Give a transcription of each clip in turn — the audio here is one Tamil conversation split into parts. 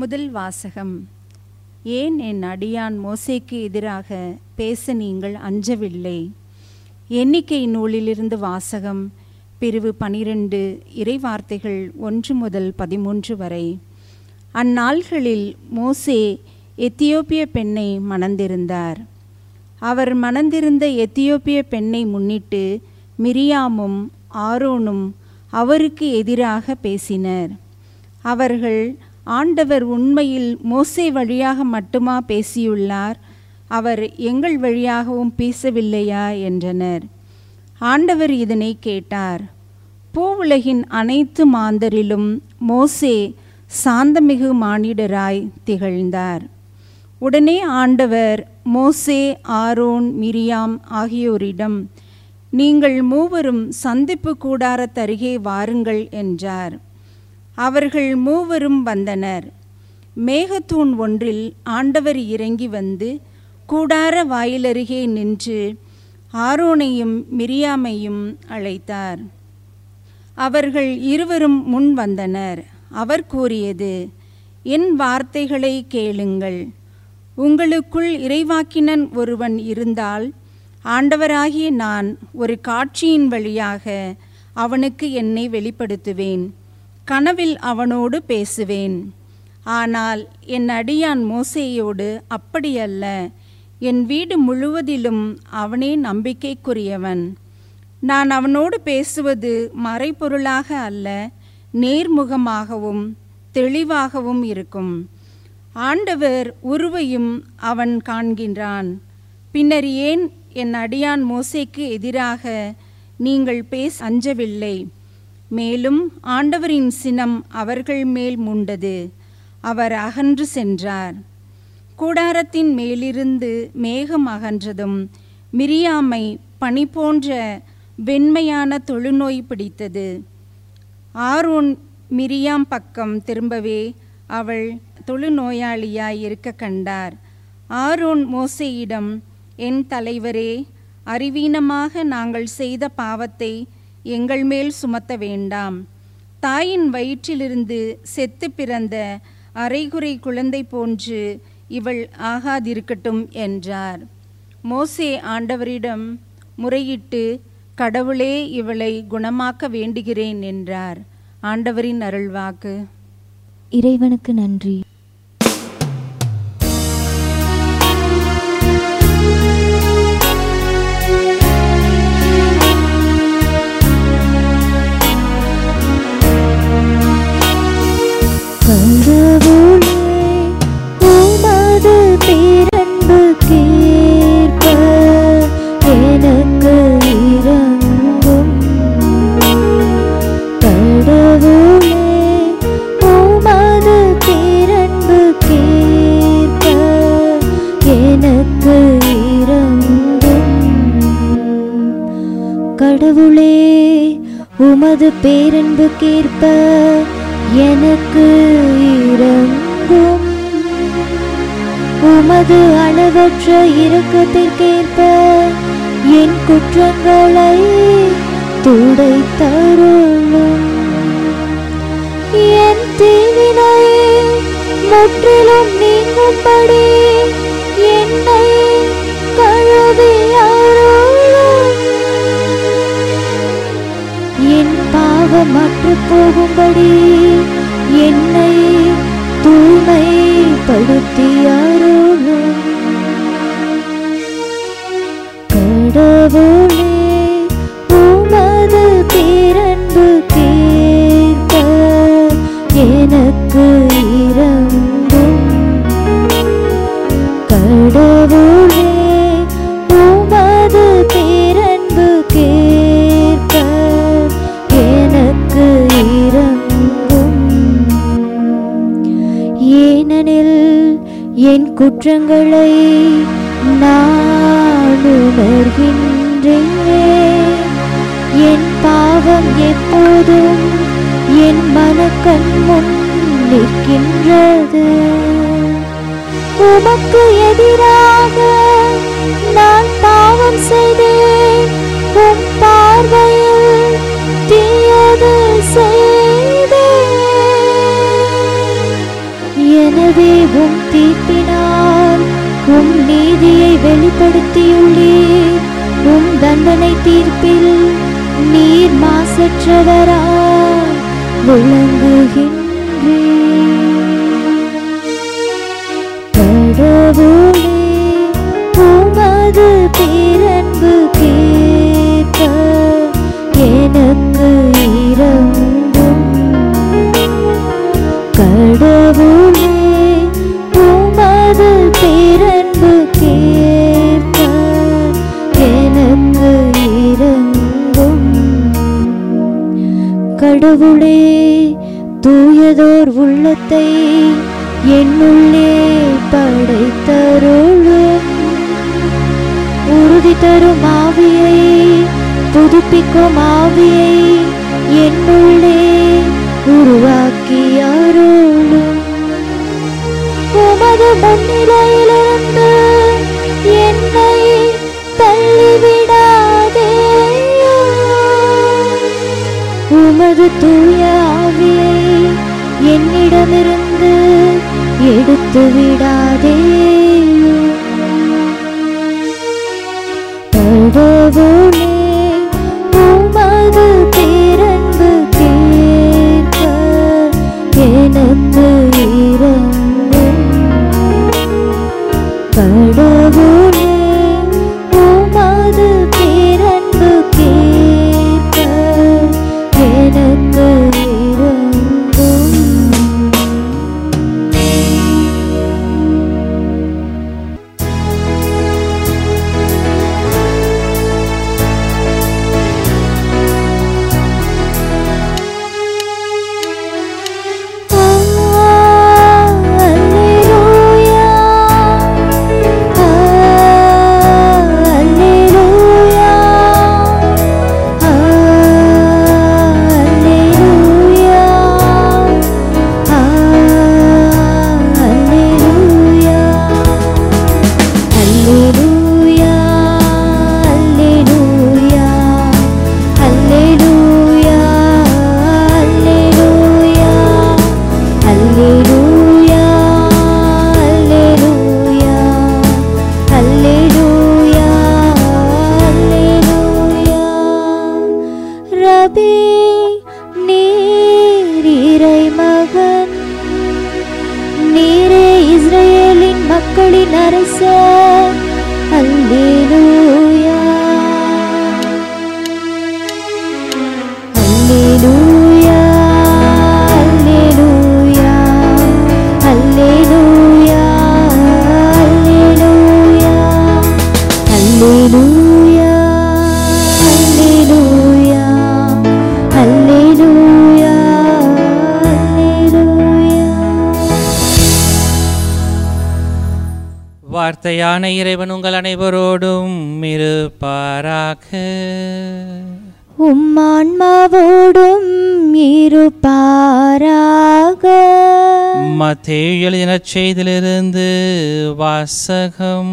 முதல் வாசகம் ஏன் என் அடியான் மோசேக்கு எதிராக பேச நீங்கள் அஞ்சவில்லை எண்ணிக்கை நூலிலிருந்து வாசகம் பிரிவு பனிரெண்டு இறைவார்த்தைகள் ஒன்று முதல் பதிமூன்று வரை அந்நாள்களில் மோசே எத்தியோப்பிய பெண்ணை மணந்திருந்தார் அவர் மணந்திருந்த எத்தியோப்பிய பெண்ணை முன்னிட்டு மிரியாமும் ஆரோனும் அவருக்கு எதிராக பேசினர் அவர்கள் ஆண்டவர் உண்மையில் மோசே வழியாக மட்டுமா பேசியுள்ளார் அவர் எங்கள் வழியாகவும் பேசவில்லையா என்றனர் ஆண்டவர் இதனை கேட்டார் பூவுலகின் அனைத்து மாந்தரிலும் மோசே சாந்தமிகு மானிடராய் திகழ்ந்தார் உடனே ஆண்டவர் மோசே ஆரோன் மிரியாம் ஆகியோரிடம் நீங்கள் மூவரும் சந்திப்பு கூடாரத்தருகே வாருங்கள் என்றார் அவர்கள் மூவரும் வந்தனர் மேகத்தூண் ஒன்றில் ஆண்டவர் இறங்கி வந்து கூடார வாயிலருகே நின்று ஆரோனையும் மிரியாமையும் அழைத்தார் அவர்கள் இருவரும் முன் வந்தனர் அவர் கூறியது என் வார்த்தைகளை கேளுங்கள் உங்களுக்குள் இறைவாக்கினன் ஒருவன் இருந்தால் ஆண்டவராகிய நான் ஒரு காட்சியின் வழியாக அவனுக்கு என்னை வெளிப்படுத்துவேன் கனவில் அவனோடு பேசுவேன் ஆனால் என் அடியான் மோசேயோடு அப்படியல்ல என் வீடு முழுவதிலும் அவனே நம்பிக்கைக்குரியவன் நான் அவனோடு பேசுவது மறைபொருளாக அல்ல நேர்முகமாகவும் தெளிவாகவும் இருக்கும் ஆண்டவர் உருவையும் அவன் காண்கின்றான் பின்னர் ஏன் என் அடியான் மோசேக்கு எதிராக நீங்கள் பேச அஞ்சவில்லை மேலும் ஆண்டவரின் சினம் அவர்கள் மேல் மூண்டது அவர் அகன்று சென்றார் கூடாரத்தின் மேலிருந்து மேகம் அகன்றதும் மிரியாமை பனி போன்ற வெண்மையான தொழுநோய் பிடித்தது ஆரோன் மிரியாம் பக்கம் திரும்பவே அவள் தொழுநோயாளியாய் இருக்க கண்டார் ஆரோன் மோசேயிடம் என் தலைவரே அறிவீனமாக நாங்கள் செய்த பாவத்தை எங்கள் மேல் சுமத்த வேண்டாம் தாயின் வயிற்றிலிருந்து செத்து பிறந்த அரைகுறை குழந்தை போன்று இவள் ஆகாதிருக்கட்டும் என்றார் மோசே ஆண்டவரிடம் முறையிட்டு கடவுளே இவளை குணமாக்க வேண்டுகிறேன் என்றார் ஆண்டவரின் அருள்வாக்கு இறைவனுக்கு நன்றி கடவுளே உமது பேரன்பு கேட்ப எனக்கு இறங்கும் கடவுளே உமது பேரன்பு கேட்ப எனக்கு இறங்கும் கடவுளே உமது பேரன்பு கேட்ப எனக்கு இறங்கும் உமது அளவற்ற இரக்கத்திற்கேற்ப என் குற்றங்களை துடைத்தருளும் என் தீவினை முற்றிலும் நீங்கும்படி என்னை கழுவி அருளும் என் பாவமற்று போகும்படி என்னை தூய்மைப்படுத்தி அருளும் கடவுளே உமது பேரன்பு கேட்க எனக்கு இறங்கும் கடவுளே உமது பேரன்பு கேட்க எனக்கு இறங்கும் ஏனெனில் என் குற்றங்களை நான் உணர்கின்றேன் என் பாவம் எப்போதும் என் மனக்கண் முன் நிற்கின்றது உமக்கு எதிராக நான் பாவம் செய்தேன் உம் பார்வையில் தீயது செய்தேன் உம் தீர்ப்பினால் உம் நீதியை வெளிப்படுத்தியுள்ளீர் உம் தண்டனை தீர்ப்பில் நீர் மாசற்றவரா விளங்குகின்றீர் கடவுளே உமது பேரன்பு கேட்க எனக்கு இறங்கும் கடவுளே உமது பேரன்பு கேட்க எனக்கு இறங்கும் கடவுளே தூயதோர் உள்ளத்தை என்னுள்ளே படைத்தருளும் உறுதி தரும் ஆவியை புதுப்பிக்கும் ஆவியை என்னுள்ளே உருவாக்கி அருளும் உமது முன்னிலையிலிருந்து என்னை தள்ளிவிடாதே உமது தூய ஆவியை என்னிடமிருந்து எடுத்து விடாதே கடவுளே உமது பேரன்பு கேட்க எனக்கு இறங்கும் கடவுளே உமது பேரன்பு கேட்க எனக்கு இறங்கும் Alleluia, Alleluia, Alleluia, Alleluia. ரபி நீர் இறைமகன் நீரே இஸ்ரேலின் மக்களின் அரசர் அல்லேலூயா அல்லேலூயா அல்லேலூயா அல்லேலூயா அல்லேலூயா அல்லேலூயா அல்லேலூயா அல்லேலூயா அல்லேலூயா வார்த்தையான இறைவன் உங்கள் அனைவரோடும் இருப்பாராக உம்மான்மாவோடும் இருப்பாராக மத்தேயு எழுதின செய்திலிருந்து வாசகம்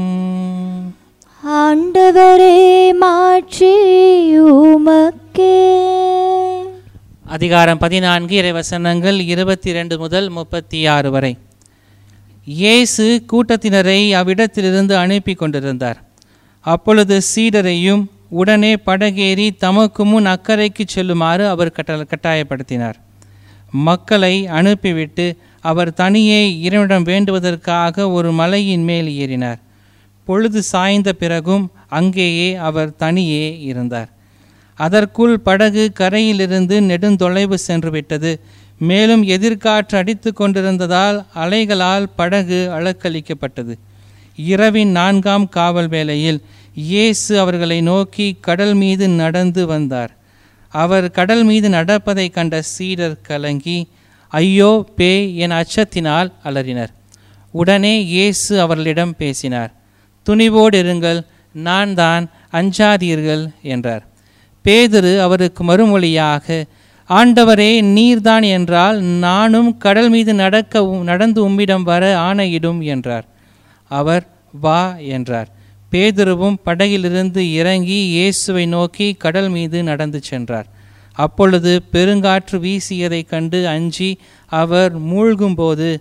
ஆண்டவரே மாற்றி உமக்கே அதிகாரம் பதினான்கு இறைவசனங்கள் இருபத்தி ரெண்டு முதல் முப்பத்தி ஆறு வரை இயேசு கூட்டத்தினரை அவ்விடத்திலிருந்து அனுப்பி கொண்டிருந்தார் அப்பொழுது சீடரையும் உடனே படகேறி தமக்கு முன் அக்கறைக்கு செல்லுமாறு அவர் கட்ட கட்டாயப்படுத்தினார் மக்களை அனுப்பிவிட்டு அவர் தனியே இறைவனிடம் வேண்டுவதற்காக ஒரு மலையின் மேல் ஏறினார் பொழுது சாய்ந்த பிறகும் அங்கேயே அவர் தனியே இருந்தார் அதற்குள் படகு கரையிலிருந்து நெடுந்தொலைவு சென்று விட்டது மேலும் எதிர்காற்று அடித்து கொண்டிருந்ததால் அலைகளால் படகு அலக்களிக்கப்பட்டது இரவின் நான்காம் காவல் வேளையில் இயேசு அவர்களை நோக்கி கடல் மீது நடந்து வந்தார் அவர் கடல் மீது நடப்பதைக் கண்ட சீடர் கலங்கி ஐயோ பேய் என் அச்சத்தினால் அலறினர் உடனே இயேசு அவர்களிடம் பேசினார் துணிவோடு இருங்கள் நான் தான் அஞ்சாதீர்கள் என்றார் பேதுரு அவருக்கு மறுமொழியாக ஆண்டவரே நீர்தான் என்றால் நானும் கடல் மீது நடக்க உம்- நடந்து உம்மிடம் வர ஆணையிடும் என்றார் அவர் வா என்றார் பேதுருவும் படகிலிருந்து இறங்கி இயேசுவை நோக்கி கடல் மீது நடந்து சென்றார் அப்பொழுது பெருங்காற்று வீசியதைக் கண்டு அஞ்சி அவர் மூழ்கும்போது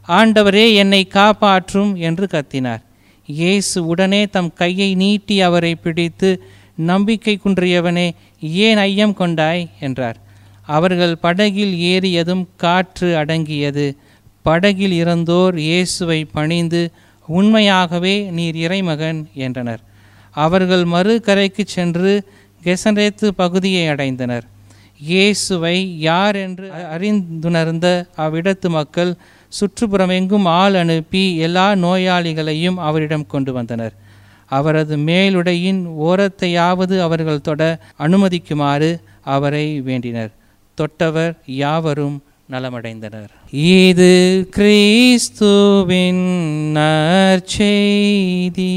ஆண்டவரே என்னை காப்பாற்றும் என்று கத்தினார் இயேசு உடனே தம் கையை நீட்டி அவரை பிடித்து நம்பிக்கை குன்றியவனே ஏன் ஐயம் கொண்டாய் என்றார் அவர்கள் படகில் ஏறியதும் காற்று அடங்கியது படகில் இறந்தோர் இயேசுவை பணிந்து உண்மையாகவே நீர் இறைமகன் என்றனர் அவர்கள் மறு கரைக்கு சென்று கெசரேத்து பகுதியை அடைந்தனர் இயேசுவை யார் என்று அறிந்துணர்ந்த அவ்விடத்து மக்கள் சுற்றுப்புறமெங்கும் ஆள் அனுப்பி எல்லா நோயாளிகளையும் அவரிடம் கொண்டு வந்தனர் அவரது மேலுடையின் ஓரத்தையாவது அவர்கள் தொட அனுமதிக்குமாறு அவரை வேண்டினர் தொட்டவர் யாவரும் நலமடைந்தனர் இது கிறிஸ்துவின் நற்செய்தி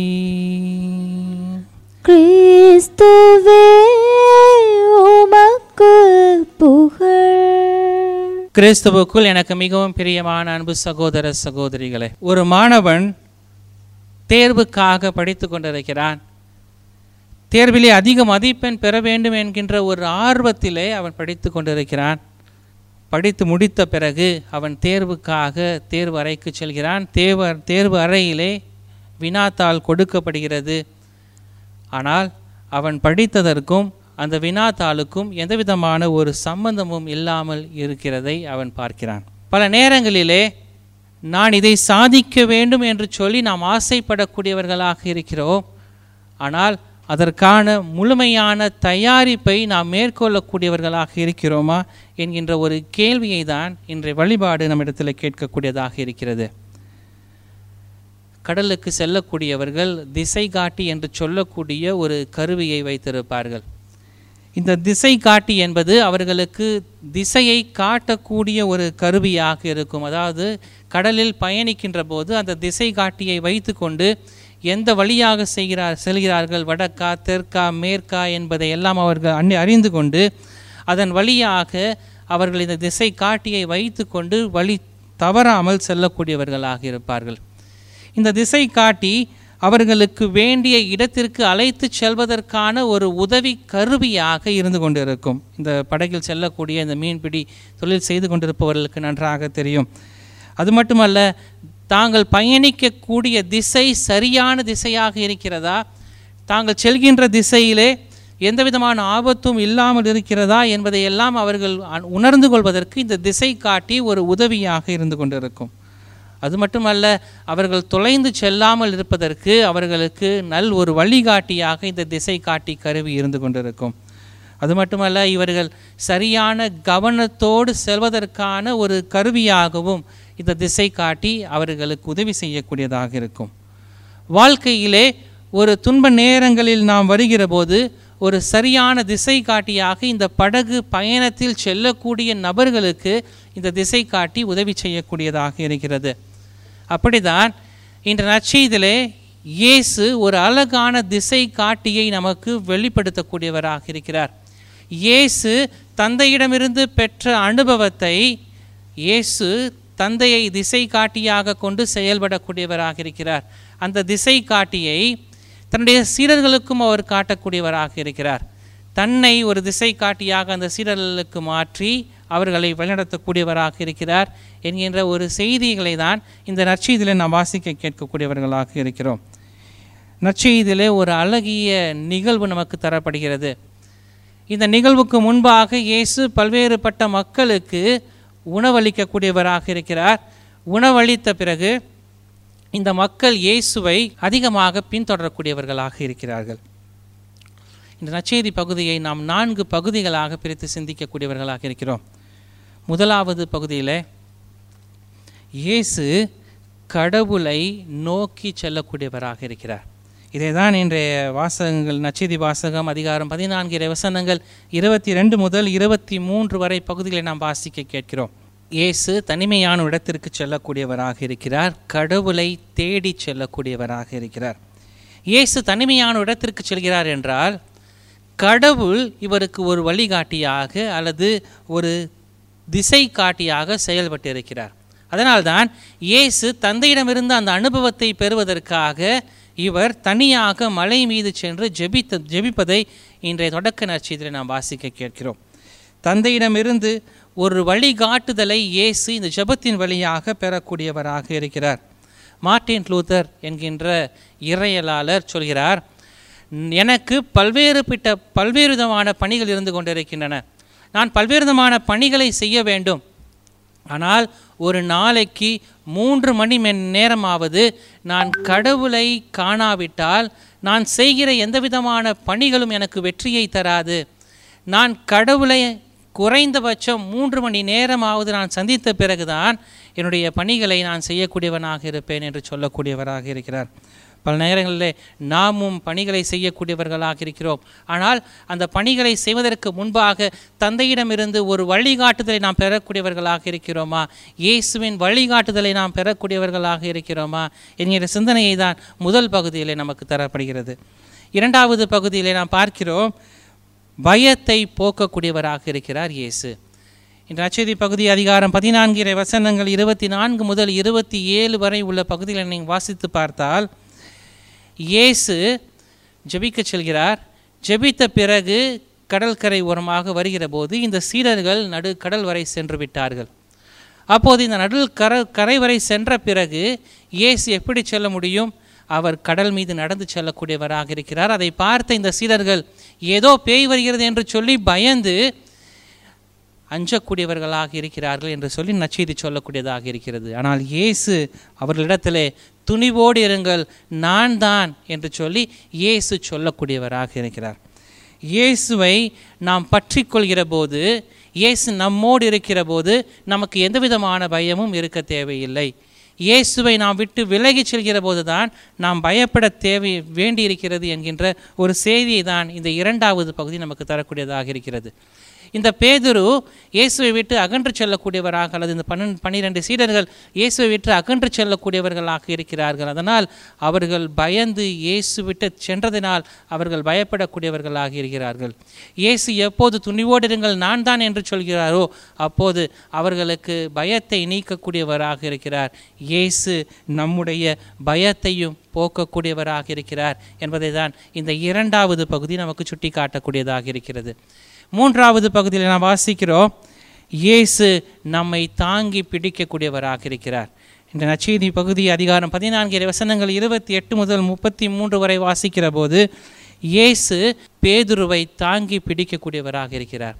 கிறிஸ்துவே உமக்கு புகழ் கிறிஸ்துவுக்குள் எனக்கு மிகவும் பிரியமான அன்பு சகோதர சகோதரிகளே ஒரு மாணவன் தேர்வுக்காக படித்து கொண்டிருக்கிறான் தேர்விலே அதிக மதிப்பெண் பெற வேண்டும் என்கின்ற ஒரு ஆர்வத்திலே அவன் படித்து கொண்டிருக்கிறான் படித்து முடித்த பிறகு அவன் தேர்வுக்காக தேர்வு அறைக்கு செல்கிறான் தேர்வு தேர்வு அறையிலே வினாத்தாள் கொடுக்கப்படுகிறது ஆனால் அவன் படித்ததற்கும் அந்த வினாத்தாளுக்கும் எந்தவிதமான ஒரு சம்பந்தமும் இல்லாமல் இருக்கிறதை அவன் பார்க்கிறான் பல நேரங்களிலே நான் இதை சாதிக்க வேண்டும் என்று சொல்லி நாம் ஆசைப்படக்கூடியவர்களாக இருக்கிறோம் ஆனால் அதற்கான முழுமையான தயாரிப்பை நாம் மேற்கொள்ளக்கூடியவர்களாக இருக்கிறோமா என்கின்ற ஒரு கேள்வியை தான் இன்றைய வழிபாடு நம்மிடத்தில் கேட்கக்கூடியதாக இருக்கிறது கடலுக்கு செல்லக்கூடியவர்கள் திசை காட்டி என்று சொல்லக்கூடிய ஒரு கருவியை வைத்திருப்பார்கள் இந்த திசை காட்டி என்பது அவர்களுக்கு திசையை காட்டக்கூடிய ஒரு கருவியாக இருக்கும் அதாவது கடலில் பயணிக்கின்ற போது அந்த திசை காட்டியை வைத்துக்கொண்டு எந்த வழியாக செய்கிறார் செல்கிறார்கள் வடக்கா தெற்கா மேற்கா என்பதை எல்லாம் அவர்கள் அன்னி அறிந்து கொண்டு அதன் வழியாக அவர்கள் இந்த திசை காட்டியை வைத்துக்கொண்டு வழி தவறாமல் செல்லக்கூடியவர்களாக இருப்பார்கள் இந்த திசை காட்டி அவர்களுக்கு வேண்டிய இடத்திற்கு அழைத்து செல்வதற்கான ஒரு உதவி கருவியாக இருந்து கொண்டிருக்கும் இந்த படகில் செல்லக்கூடிய இந்த மீன்பிடி தொழில் செய்து கொண்டிருப்பவர்களுக்கு நன்றாக தெரியும் அது மட்டுமல்ல தாங்கள் பயணிக்கக்கூடிய திசை சரியான திசையாக இருக்கிறதா தாங்கள் செல்கின்ற திசையிலே எந்த விதமான ஆபத்தும் இல்லாமல் இருக்கிறதா என்பதை எல்லாம் அவர்கள் அ- உணர்ந்து கொள்வதற்கு இந்த திசை காட்டி ஒரு உதவியாக இருந்து கொண்டிருக்கும் அது மட்டுமல்ல அவர்கள் தொலைந்து செல்லாமல் இருப்பதற்கு அவர்களுக்கு நல் ஒரு வழிகாட்டியாக இந்த திசை காட்டி கருவி இருந்து கொண்டிருக்கும் அது மட்டுமல்ல இவர்கள் சரியான கவனத்தோடு செல்வதற்கான ஒரு கருவியாகவும் இந்த திசை காட்டி அவர்களுக்கு உதவி செய்யக்கூடியதாக இருக்கும் வாழ்க்கையிலே ஒரு துன்ப நேரங்களில் நாம் வருகிற போது ஒரு சரியான திசை காட்டியாக இந்த படகு பயணத்தில் செல்லக்கூடிய நபர்களுக்கு இந்த திசை காட்டி உதவி செய்யக்கூடியதாக இருக்கிறது அப்படிதான் இன்று நற்செய்திலே இயேசு ஒரு அழகான திசை காட்டியை நமக்கு வெளிப்படுத்தக்கூடியவராக இருக்கிறார் இயேசு தந்தையிடமிருந்து பெற்ற அனுபவத்தை இயேசு தந்தையை திசை காட்டியாக கொண்டு செயல்படக்கூடியவராக இருக்கிறார் அந்த திசை காட்டியை தன்னுடைய சீடர்களுக்கும் அவர் காட்டக்கூடியவராக இருக்கிறார் தன்னை ஒரு திசை காட்டியாக அந்த சீடர்களுக்கு மாற்றி அவர்களை வழிநடத்தக்கூடியவராக இருக்கிறார் என்கின்ற ஒரு செய்திகளை தான் இந்த நற்செய்தியில் நாம் வாசிக்க கேட்கக்கூடியவர்களாக இருக்கிறோம் நற்செய்தியிலே ஒரு அழகிய நிகழ்வு நமக்கு தரப்படுகிறது இந்த நிகழ்வுக்கு முன்பாக இயேசு பல்வேறுபட்ட மக்களுக்கு உணவளிக்கக்கூடியவராக இருக்கிறார் உணவளித்த பிறகு இந்த மக்கள் இயேசுவை அதிகமாக பின்தொடரக்கூடியவர்களாக இருக்கிறார்கள் இந்த நற்செய்தி பகுதியை நாம் நான்கு பகுதிகளாக பிரித்து சிந்திக்கக்கூடியவர்களாக இருக்கிறோம் முதலாவது பகுதியில் இயேசு கடவுளை நோக்கி செல்லக்கூடியவராக இருக்கிறார் இதை தான் இன்றைய வாசகங்கள் நச்செய்தி வாசகம் அதிகாரம் பதினான்கு இறை வசனங்கள் இருபத்தி ரெண்டு முதல் இருபத்தி மூன்று வரை பகுதிகளை நாம் வாசிக்க கேட்கிறோம் இயேசு தனிமையான இடத்திற்கு செல்லக்கூடியவராக இருக்கிறார் கடவுளை தேடி செல்லக்கூடியவராக இருக்கிறார் இயேசு தனிமையான இடத்திற்கு செல்கிறார் என்றால் கடவுள் இவருக்கு ஒரு வழிகாட்டியாக அல்லது ஒரு திசை காட்டியாக செயல்பட்டு இருக்கிறார் அதனால்தான் இயேசு தந்தையிடமிருந்து அந்த அனுபவத்தை பெறுவதற்காக இவர் தனியாக மலை மீது சென்று ஜெபித்த ஜெபிப்பதை இன்றைய தொடக்க நற்செய்தியில் நாம் வாசிக்க கேட்கிறோம் தந்தையிடமிருந்து ஒரு வழிகாட்டுதலை இயேசு இந்த ஜெபத்தின் வழியாக பெறக்கூடியவராக இருக்கிறார் மார்ட்டின் லூதர் என்கின்ற இறையலாளர் சொல்கிறார் எனக்கு பல்வேறு பிட்ட பல்வேறு விதமான பணிகள் இருந்து கொண்டிருக்கின்றன நான் பல்வேறு விதமான பணிகளை செய்ய வேண்டும் ஆனால் ஒரு நாளைக்கு மூன்று மணி மணி நேரமாவது நான் கடவுளை காணாவிட்டால் நான் செய்கிற எந்த விதமான பணிகளும் எனக்கு வெற்றியை தராது நான் கடவுளை குறைந்தபட்சம் மூன்று மணி நேரமாவது நான் சந்தித்த பிறகுதான் என்னுடைய பணிகளை நான் செய்யக்கூடியவனாக இருப்பேன் என்று சொல்லக்கூடியவராக இருக்கிறார் பல நேரங்களிலே நாமும் பணிகளை செய்யக்கூடியவர்களாக இருக்கிறோம் ஆனால் அந்த பணிகளை செய்வதற்கு முன்பாக தந்தையிடமிருந்து ஒரு வழிகாட்டுதலை நாம் பெறக்கூடியவர்களாக இருக்கிறோமா இயேசுவின் வழிகாட்டுதலை நாம் பெறக்கூடியவர்களாக இருக்கிறோமா என்கிற சிந்தனையை தான் முதல் பகுதியிலே நமக்கு தரப்படுகிறது இரண்டாவது பகுதியிலே நாம் பார்க்கிறோம் பயத்தை போக்கக்கூடியவராக இருக்கிறார் இயேசு இந்த நச்செய்தி பகுதி அதிகாரம் பதினான்கு இறை வசனங்கள் இருபத்தி நான்கு முதல் இருபத்தி ஏழு வரை உள்ள பகுதிகளை நீங்கள் வாசித்து பார்த்தால் இயேசு ஜெபிக்கச் செல்கிறார் ஜெபித்த பிறகு கடற்கரை ஓரமாக வருகிற போது இந்த சீடர்கள் நடு கடல் வரை சென்று விட்டார்கள் அப்போது இந்த நடு கரை கரை வரை சென்ற பிறகு இயேசு எப்படி செல்ல முடியும் அவர் கடல் மீது நடந்து செல்லக்கூடியவராக இருக்கிறார் அதை பார்த்த இந்த சீடர்கள் ஏதோ பேய் வருகிறது என்று சொல்லி பயந்து அஞ்சக்கூடியவர்களாக இருக்கிறார்கள் என்று சொல்லி நச்செய்தி சொல்லக்கூடியதாக இருக்கிறது ஆனால் இயேசு அவர்களிடத்திலே துணிவோடு இருங்கள் நான் தான் என்று சொல்லி இயேசு சொல்லக்கூடியவராக இருக்கிறார் இயேசுவை நாம் பற்றி கொள்கிற போது இயேசு நம்மோடு இருக்கிற போது நமக்கு எந்த விதமான பயமும் இருக்க தேவையில்லை இயேசுவை நாம் விட்டு விலகிச் செல்கிற போதுதான் நாம் பயப்பட தேவை வேண்டியிருக்கிறது என்கின்ற ஒரு செய்தியை தான் இந்த இரண்டாவது பகுதி நமக்கு தரக்கூடியதாக இருக்கிறது இந்த பேதுரு இயேசுவை விட்டு அகன்று செல்லக்கூடியவராக அல்லது இந்த பன்னெண்டு பன்னிரெண்டு சீடர்கள் இயேசுவை விட்டு அகன்று செல்லக்கூடியவர்களாக இருக்கிறார்கள் அதனால் அவர்கள் பயந்து இயேசு விட்டு சென்றதினால் அவர்கள் பயப்படக்கூடியவர்களாக இருக்கிறார்கள் இயேசு எப்போது துணிவோடு இருங்கள் நான் தான் என்று சொல்கிறாரோ அப்போது அவர்களுக்கு பயத்தை நீக்கக்கூடியவராக இருக்கிறார் இயேசு நம்முடைய பயத்தையும் போக்கக்கூடியவராக இருக்கிறார் என்பதை தான் இந்த இரண்டாவது பகுதி நமக்கு சுட்டி காட்டக்கூடியதாக இருக்கிறது மூன்றாவது பகுதியில் நாம் வாசிக்கிறோம் இயேசு நம்மை தாங்கி பிடிக்கக்கூடியவராக இருக்கிறார் இந்த நச்செய்தி பகுதி அதிகாரம் பதினான்கு வசனங்கள் இருபத்தி எட்டு முதல் முப்பத்தி மூன்று வரை வாசிக்கிற போது இயேசு பேதுருவை தாங்கி பிடிக்கக்கூடியவராக இருக்கிறார்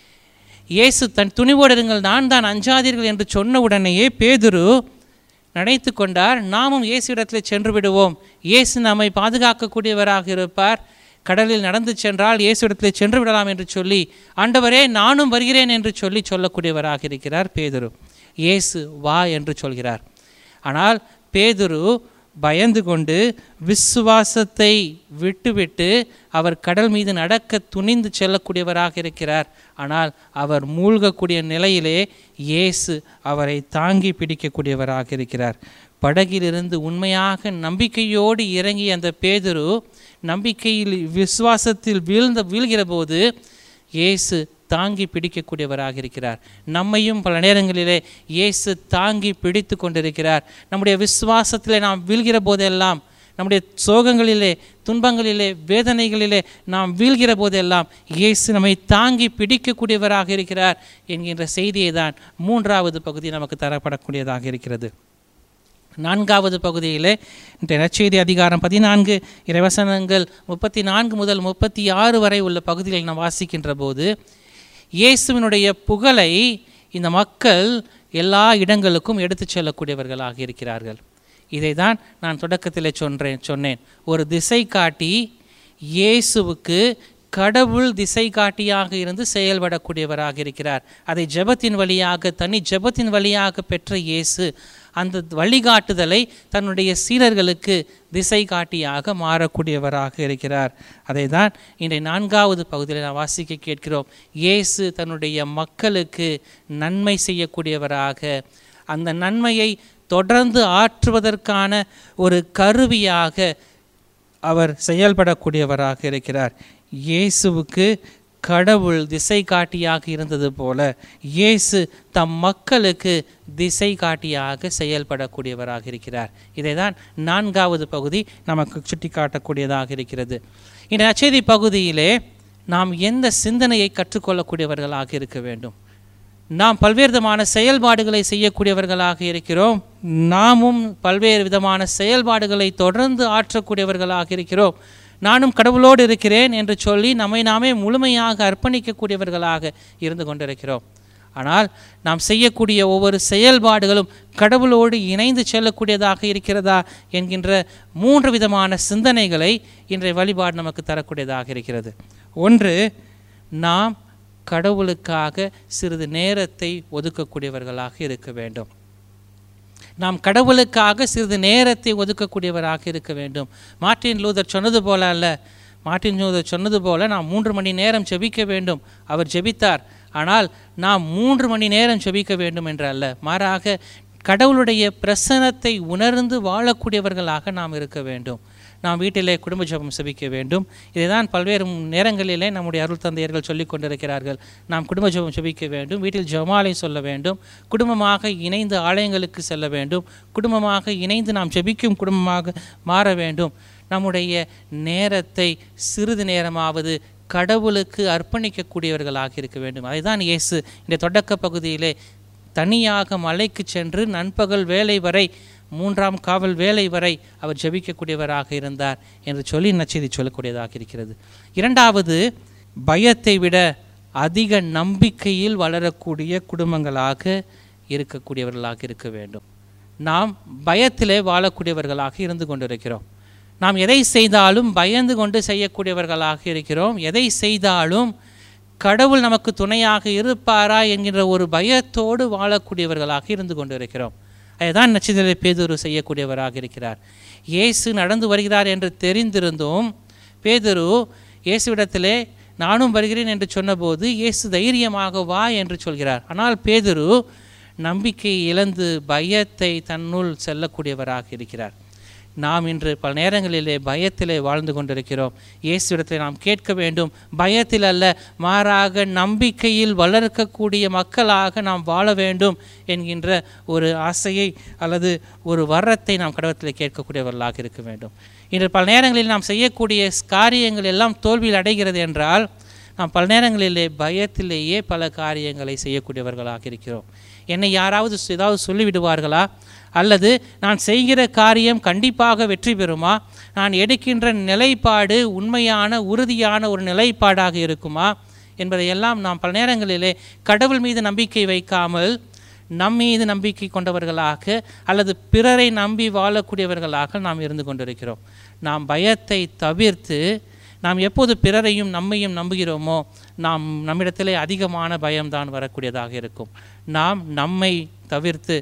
இயேசு தன் துணிவோடு இருங்கள் நான் தான் அஞ்சாதீர்கள் என்று சொன்ன உடனேயே பேதுரு நினைத்து கொண்டார் நாமும் இயேசுவிடத்தில் சென்று விடுவோம் இயேசு நம்மை பாதுகாக்கக்கூடியவராக இருப்பார் கடலில் நடந்து சென்றால் இயேசுவிடத்தில் சென்று விடலாம் என்று சொல்லி ஆண்டவரே நானும் வருகிறேன் என்று சொல்லி சொல்லக்கூடியவராக இருக்கிறார் பேதுரு இயேசு வா என்று சொல்கிறார் ஆனால் பேதுரு பயந்து கொண்டு விசுவாசத்தை விட்டுவிட்டு அவர் கடல் மீது நடக்க துணிந்து செல்லக்கூடியவராக இருக்கிறார் ஆனால் அவர் மூழ்கக்கூடிய நிலையிலே இயேசு அவரை தாங்கி பிடிக்கக்கூடியவராக இருக்கிறார் படகிலிருந்து உண்மையாக நம்பிக்கையோடு இறங்கிய அந்த பேதுரு நம்பிக்கையில் விசுவாசத்தில் வீழ்ந்த வீழ்கிற போது இயேசு தாங்கி பிடிக்கக்கூடியவராக இருக்கிறார் நம்மையும் பல நேரங்களிலே இயேசு தாங்கி பிடித்து கொண்டிருக்கிறார் நம்முடைய விசுவாசத்திலே நாம் வீழ்கிற போதெல்லாம் நம்முடைய சோகங்களிலே துன்பங்களிலே வேதனைகளிலே நாம் வீழ்கிற போதெல்லாம் இயேசு நம்மை தாங்கி பிடிக்கக்கூடியவராக இருக்கிறார் என்கின்ற செய்தியை தான் மூன்றாவது பகுதி நமக்கு தரப்படக்கூடியதாக இருக்கிறது நான்காவது பகுதியிலே இந்த நற்செய்தி அதிகாரம் பதினான்கு இறைவசனங்கள் முப்பத்தி நான்கு முதல் முப்பத்தி ஆறு வரை உள்ள பகுதிகளில் நாம் வாசிக்கின்ற போது இயேசுவினுடைய புகழை இந்த மக்கள் எல்லா இடங்களுக்கும் எடுத்துச் செல்லக்கூடியவர்களாக இருக்கிறார்கள் இதை தான் நான் தொடக்கத்தில் சொன்றேன் சொன்னேன் ஒரு திசை காட்டி இயேசுவுக்கு கடவுள் திசை காட்டியாக இருந்து செயல்படக்கூடியவராக இருக்கிறார் அதை ஜெபத்தின் வழியாக தனி ஜெபத்தின் வழியாக பெற்ற இயேசு அந்த வழிகாட்டுதலை தன்னுடைய சீடர்களுக்கு திசை காட்டியாக மாறக்கூடியவராக இருக்கிறார் அதை தான் இன்றைய நான்காவது பகுதியில் நான் வாசிக்க கேட்கிறோம் இயேசு தன்னுடைய மக்களுக்கு நன்மை செய்யக்கூடியவராக அந்த நன்மையை தொடர்ந்து ஆற்றுவதற்கான ஒரு கருவியாக அவர் செயல்படக்கூடியவராக இருக்கிறார் இயேசுவுக்கு கடவுள் திசை காட்டியாக இருந்தது போல இயேசு தம் மக்களுக்கு திசை காட்டியாக செயல்படக்கூடியவராக இருக்கிறார் இதை தான் நான்காவது பகுதி நமக்கு சுட்டி காட்டக்கூடியதாக இருக்கிறது இந்த நச்செய்தி பகுதியிலே நாம் எந்த சிந்தனையை கற்றுக்கொள்ளக்கூடியவர்களாக இருக்க வேண்டும் நாம் பல்வேறு விதமான செயல்பாடுகளை செய்யக்கூடியவர்களாக இருக்கிறோம் நாமும் பல்வேறு விதமான செயல்பாடுகளை தொடர்ந்து ஆற்றக்கூடியவர்களாக இருக்கிறோம் நானும் கடவுளோடு இருக்கிறேன் என்று சொல்லி நம்மை நாமே முழுமையாக அர்ப்பணிக்கக்கூடியவர்களாக இருந்து கொண்டிருக்கிறோம் ஆனால் நாம் செய்யக்கூடிய ஒவ்வொரு செயல்பாடுகளும் கடவுளோடு இணைந்து செல்லக்கூடியதாக இருக்கிறதா என்கின்ற மூன்று விதமான சிந்தனைகளை இன்றைய வழிபாடு நமக்கு தரக்கூடியதாக இருக்கிறது ஒன்று நாம் கடவுளுக்காக சிறிது நேரத்தை ஒதுக்கக்கூடியவர்களாக இருக்க வேண்டும் நாம் கடவுளுக்காக சிறிது நேரத்தை ஒதுக்கக்கூடியவராக இருக்க வேண்டும் மார்ட்டின் லூதர் சொன்னது போல அல்ல மார்ட்டின் லூதர் சொன்னது போல நாம் மூன்று மணி நேரம் ஜெபிக்க வேண்டும் அவர் ஜெபித்தார் ஆனால் நாம் மூன்று மணி நேரம் ஜெபிக்க வேண்டும் என்று அல்ல மாறாக கடவுளுடைய பிரசனத்தை உணர்ந்து வாழக்கூடியவர்களாக நாம் இருக்க வேண்டும் நாம் வீட்டிலே குடும்ப ஜெபம் செபிக்க வேண்டும் இதைதான் பல்வேறு நேரங்களிலே நம்முடைய அருள் தந்தையர்கள் சொல்லிக் கொண்டிருக்கிறார்கள் நாம் குடும்ப ஜெபம் செபிக்க வேண்டும் வீட்டில் ஜெமாலை சொல்ல வேண்டும் குடும்பமாக இணைந்து ஆலயங்களுக்கு செல்ல வேண்டும் குடும்பமாக இணைந்து நாம் ஜெபிக்கும் குடும்பமாக மாற வேண்டும் நம்முடைய நேரத்தை சிறிது நேரமாவது கடவுளுக்கு அர்ப்பணிக்கக்கூடியவர்களாக இருக்க வேண்டும் அதுதான் இயேசு இந்த தொடக்க பகுதியிலே தனியாக மலைக்கு சென்று நண்பகல் வேலை வரை மூன்றாம் காவல் வேலை வரை அவர் ஜெபிக்கக்கூடியவராக இருந்தார் என்று சொல்லி நச்செய்தி சொல்லக்கூடியதாக இருக்கிறது இரண்டாவது பயத்தை விட அதிக நம்பிக்கையில் வளரக்கூடிய குடும்பங்களாக இருக்கக்கூடியவர்களாக இருக்க வேண்டும் நாம் பயத்திலே வாழக்கூடியவர்களாக இருந்து கொண்டிருக்கிறோம் நாம் எதை செய்தாலும் பயந்து கொண்டு செய்யக்கூடியவர்களாக இருக்கிறோம் எதை செய்தாலும் கடவுள் நமக்கு துணையாக இருப்பாரா என்கின்ற ஒரு பயத்தோடு வாழக்கூடியவர்களாக இருந்து கொண்டிருக்கிறோம் அதுதான் நட்சத்திர பேதுரு செய்யக்கூடியவராக இருக்கிறார் இயேசு நடந்து வருகிறார் என்று தெரிந்திருந்தும் பேதுரு இயேசுவிடத்திலே நானும் வருகிறேன் என்று சொன்னபோது இயேசு தைரியமாக வா என்று சொல்கிறார் ஆனால் பேதுரு நம்பிக்கை இழந்து பயத்தை தன்னுள் செல்லக்கூடியவராக இருக்கிறார் நாம் இன்று பல நேரங்களிலே பயத்திலே வாழ்ந்து கொண்டிருக்கிறோம் இயேசுவிடத்தில் நாம் கேட்க வேண்டும் பயத்தில் அல்ல மாறாக நம்பிக்கையில் வளர்க்கக்கூடிய மக்களாக நாம் வாழ வேண்டும் என்கின்ற ஒரு ஆசையை அல்லது ஒரு வரத்தை நாம் கடவுளத்தில் கேட்கக்கூடியவர்களாக இருக்க வேண்டும் இன்று பல நேரங்களில் நாம் செய்யக்கூடிய காரியங்கள் எல்லாம் தோல்வியில் அடைகிறது என்றால் நாம் பல நேரங்களிலே பயத்திலேயே பல காரியங்களை செய்யக்கூடியவர்களாக இருக்கிறோம் என்னை யாராவது ஏதாவது சொல்லிவிடுவார்களா அல்லது நான் செய்கிற காரியம் கண்டிப்பாக வெற்றி பெறுமா நான் எடுக்கின்ற நிலைப்பாடு உண்மையான உறுதியான ஒரு நிலைப்பாடாக இருக்குமா என்பதையெல்லாம் நாம் பல நேரங்களிலே கடவுள் மீது நம்பிக்கை வைக்காமல் நம் மீது நம்பிக்கை கொண்டவர்களாக அல்லது பிறரை நம்பி வாழக்கூடியவர்களாக நாம் இருந்து கொண்டிருக்கிறோம் நாம் பயத்தை தவிர்த்து நாம் எப்போது பிறரையும் நம்மையும் நம்புகிறோமோ நாம் நம்மிடத்திலே அதிகமான பயம்தான் வரக்கூடியதாக இருக்கும் நாம் நம்மை தவிர்த்து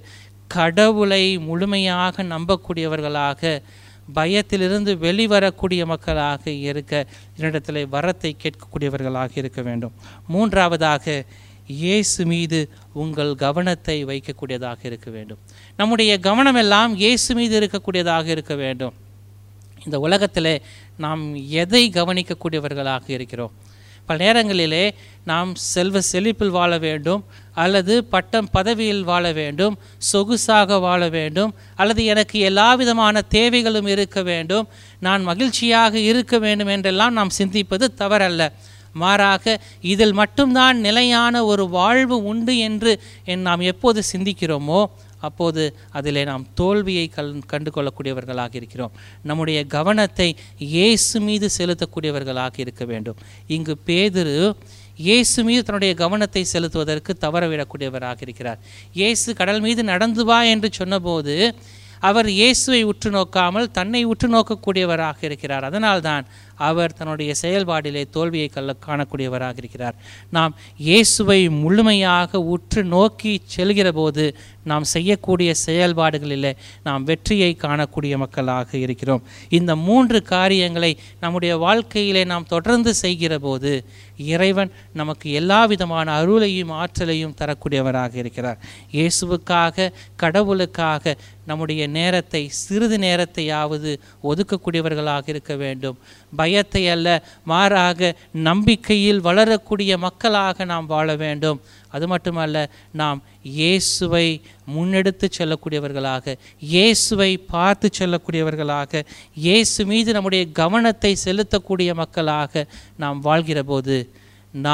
கடவுளை முழுமையாக நம்பக்கூடியவர்களாக பயத்திலிருந்து வெளிவரக்கூடிய மக்களாக இருக்க என்னிடத்தில் வரத்தை கேட்கக்கூடியவர்களாக இருக்க வேண்டும் மூன்றாவதாக இயேசு மீது உங்கள் கவனத்தை வைக்கக்கூடியதாக இருக்க வேண்டும் நம்முடைய கவனமெல்லாம் இயேசு மீது இருக்கக்கூடியதாக இருக்க வேண்டும் இந்த உலகத்திலே நாம் எதை கவனிக்கக்கூடியவர்களாக இருக்கிறோம் பல நேரங்களிலே நாம் செல்வ செழிப்பில் வாழ வேண்டும் அல்லது பட்டம் பதவியில் வாழ வேண்டும் சொகுசாக வாழ வேண்டும் அல்லது எனக்கு எல்லா விதமான தேவைகளும் இருக்க வேண்டும் நான் மகிழ்ச்சியாக இருக்க வேண்டும் என்றெல்லாம் நாம் சிந்திப்பது தவறல்ல மாறாக இதில் மட்டும்தான் நிலையான ஒரு வாழ்வு உண்டு என்று என் நாம் எப்போது சிந்திக்கிறோமோ அப்போது அதிலே நாம் தோல்வியை கல் கண்டு கொள்ளக்கூடியவர்களாக இருக்கிறோம் நம்முடைய கவனத்தை இயேசு மீது செலுத்தக்கூடியவர்களாக இருக்க வேண்டும் இங்கு பேதுரு இயேசு மீது தன்னுடைய கவனத்தை செலுத்துவதற்கு தவறவிடக்கூடியவராக இருக்கிறார் இயேசு கடல் மீது நடந்து வா என்று சொன்னபோது அவர் இயேசுவை உற்று நோக்காமல் தன்னை உற்று நோக்கக்கூடியவராக இருக்கிறார் அதனால்தான் அவர் தன்னுடைய செயல்பாடிலே தோல்வியை கள்ள காணக்கூடியவராக இருக்கிறார் நாம் இயேசுவை முழுமையாக உற்று நோக்கி செல்கிற போது நாம் செய்யக்கூடிய செயல்பாடுகளிலே நாம் வெற்றியை காணக்கூடிய மக்களாக இருக்கிறோம் இந்த மூன்று காரியங்களை நம்முடைய வாழ்க்கையிலே நாம் தொடர்ந்து செய்கிற போது இறைவன் நமக்கு எல்லா விதமான அருளையும் ஆற்றலையும் தரக்கூடியவராக இருக்கிறார் இயேசுவுக்காக கடவுளுக்காக நம்முடைய நேரத்தை சிறிது நேரத்தையாவது ஒதுக்கக்கூடியவர்களாக இருக்க வேண்டும் பயத்தை அல்ல மாறாக நம்பிக்கையில் வளரக்கூடிய மக்களாக நாம் வாழ வேண்டும் அது மட்டுமல்ல நாம் இயேசுவை முன்னெடுத்து செல்லக்கூடியவர்களாக இயேசுவை பார்த்து செல்லக்கூடியவர்களாக இயேசு மீது நம்முடைய கவனத்தை செலுத்தக்கூடிய மக்களாக நாம் வாழ்கிற போது நாம்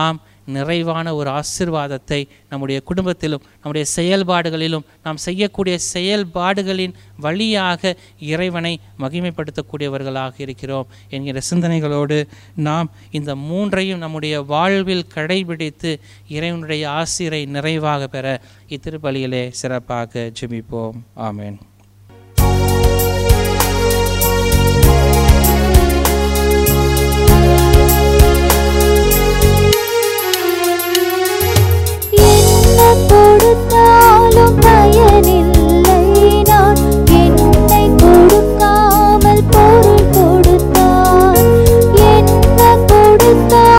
நிறைவான ஒரு ஆசிர்வாதத்தை நம்முடைய குடும்பத்திலும் நம்முடைய செயல்பாடுகளிலும் நாம் செய்யக்கூடிய செயல்பாடுகளின் வழியாக இறைவனை மகிமைப்படுத்தக்கூடியவர்களாக இருக்கிறோம் என்கிற சிந்தனைகளோடு நாம் இந்த மூன்றையும் நம்முடைய வாழ்வில் கடைபிடித்து இறைவனுடைய ஆசிரை நிறைவாக பெற இத்திருப்பலியிலே சிறப்பாக ஜெபிப்போம் ஆமென்